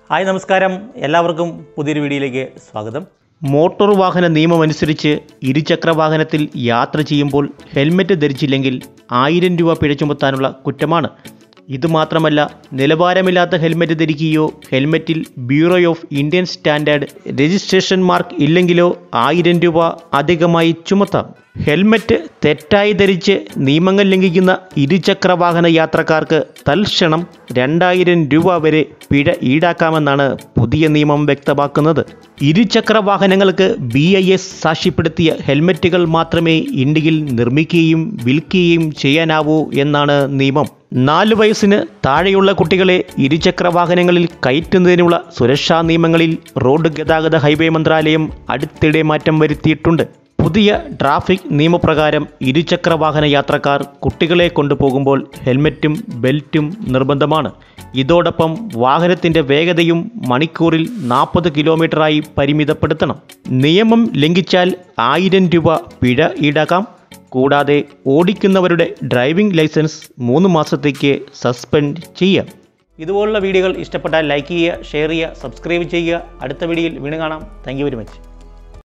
hi നമസ്കാരം എല്ലാവർക്കും പുതിയൊരു വീഡിയോയിലേക്ക് സ്വാഗതം മോട്ടോർ വാഹന നിയമമനുസരിച്ച് ഇരുചക്ര വാഹനത്തിൽ യാത്ര ചെയ്യുമ്പോൾ ഹെൽമറ്റ് ധരിച്ചില്ലെങ്കിൽ ആയിരം രൂപ പിഴ ചുമത്താനുള്ള കുറ്റമാണ് ഇതുമാത്രമല്ല നിലവാരമില്ലാത്ത ഹെൽമറ്റ് ധരിക്കുകയോ ഹെൽമറ്റിൽ bureau of Indian standard registration mark ഇല്ലെങ്കിലോ ആയിരം രൂപ അധികമായി ചുമത്താം ഹെൽമറ്റ് തെറ്റായി ധരിച്ച് നിയമങ്ങൾ ലംഘിക്കുന്ന ഇരുചക്ര വാഹന യാത്രക്കാർക്ക് തൽക്ഷണം രണ്ടായിരം രൂപ വരെ പിഴ ഈടാക്കാമെന്നാണ് പുതിയ നിയമം വ്യക്തമാക്കുന്നത് ഇരുചക്ര വാഹനങ്ങൾക്ക് ബി ഐ എസ് സാക്ഷ്യപ്പെടുത്തിയ ഹെൽമറ്റുകൾ മാത്രമേ ഇന്ത്യയിൽ നിർമ്മിക്കുകയും വിൽക്കുകയും ചെയ്യാനാവൂ എന്നാണ് നിയമം നാല് വയസ്സിന് താഴെയുള്ള കുട്ടികളെ ഇരുചക്ര വാഹനങ്ങളിൽ കയറ്റുന്നതിനുള്ള സുരക്ഷാ നിയമങ്ങളിൽ റോഡ് ഗതാഗത ഹൈവേ മന്ത്രാലയം അടുത്തിടെ മാറ്റം വരുത്തിയിട്ടുണ്ട് പുതിയ ട്രാഫിക് നിയമപ്രകാരം ഇരുചക്ര വാഹന യാത്രക്കാർ കുട്ടികളെ കൊണ്ടുപോകുമ്പോൾ ഹെൽമറ്റും ബെൽറ്റും നിർബന്ധമാണ് ഇതോടൊപ്പം വാഹനത്തിൻ്റെ വേഗതയും മണിക്കൂറിൽ നാൽപ്പത് കിലോമീറ്ററായി പരിമിതപ്പെടുത്തണം നിയമം ലംഘിച്ചാൽ ആയിരം രൂപ പിഴ ഈടാക്കാം കൂടാതെ ഓടിക്കുന്നവരുടെ ഡ്രൈവിംഗ് ലൈസൻസ് മൂന്ന് മാസത്തേക്ക് സസ്പെൻഡ് ചെയ്യാം ഇതുപോലുള്ള വീഡിയോകൾ ഇഷ്ടപ്പെട്ടാൽ ലൈക്ക് ചെയ്യുക ഷെയർ ചെയ്യുക സബ്സ്ക്രൈബ് ചെയ്യുക അടുത്ത വീഡിയോയിൽ വീണ്ടും കാണാം താങ്ക് വെരി മച്ച്